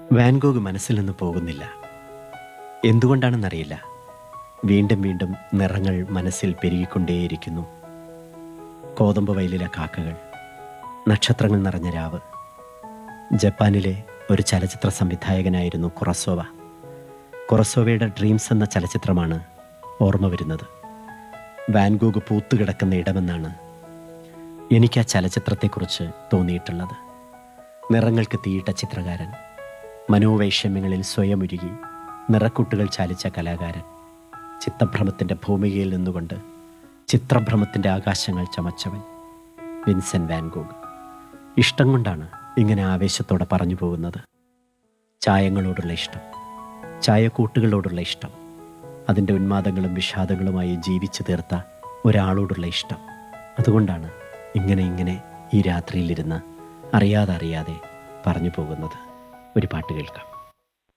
Van Gogh മനസ്സിൽ നിന്ന് പോകുന്നില്ല എന്തുകൊണ്ടാണെന്നറിയില്ല വീണ്ടും വീണ്ടും നിറങ്ങൾ മനസ്സിൽ പെരുകിക്കൊണ്ടേയിരിക്കുന്നു കോതമ്പ് വയലിലെ കാക്കകൾ നക്ഷത്രങ്ങൾ നിറഞ്ഞ രാവ് ജപ്പാനിലെ ഒരു ചലച്ചിത്ര സംവിധായകനായിരുന്നു കുറസോവ കുറസോവയുടെ ഡ്രീംസ് എന്ന ചലച്ചിത്രമാണ് ഓർമ്മ വരുന്നത് വാൻഗോഗ് പൂത്തുകിടക്കുന്ന ഇടമെന്നാണ് എനിക്ക് ആ ചലച്ചിത്രത്തെക്കുറിച്ച് തോന്നിയിട്ടുള്ളത് നിറങ്ങൾക്ക് തീയിട്ട ചിത്രകാരൻ മനോവൈഷമ്യങ്ങളിൽ സ്വയം ഉരുകി നിറക്കൂട്ടുകൾ ചാലിച്ച കലാകാരൻ ചിത്തഭ്രമത്തിൻ്റെ ഭൂമികയിൽ നിന്നുകൊണ്ട് ചിത്രഭ്രമത്തിൻ്റെ ആകാശങ്ങൾ ചമച്ചവൻ വിൻസെൻ വാൻഗോഗ് ഇഷ്ടം കൊണ്ടാണ് ഇങ്ങനെ ആവേശത്തോടെ പറഞ്ഞു പോകുന്നത് ചായങ്ങളോടുള്ള ഇഷ്ടം ചായക്കൂട്ടുകളോടുള്ള ഇഷ്ടം അതിൻ്റെ ഉന്മാദങ്ങളും വിഷാദങ്ങളുമായി ജീവിച്ചു തീർത്ത ഒരാളോടുള്ള ഇഷ്ടം അതുകൊണ്ടാണ് ഇങ്ങനെ ഇങ്ങനെ ഈ രാത്രിയിലിരുന്ന് അറിയാതെ അറിയാതെ പറഞ്ഞു പോകുന്നത് ഒരു പാട്ട് കേൾക്കാം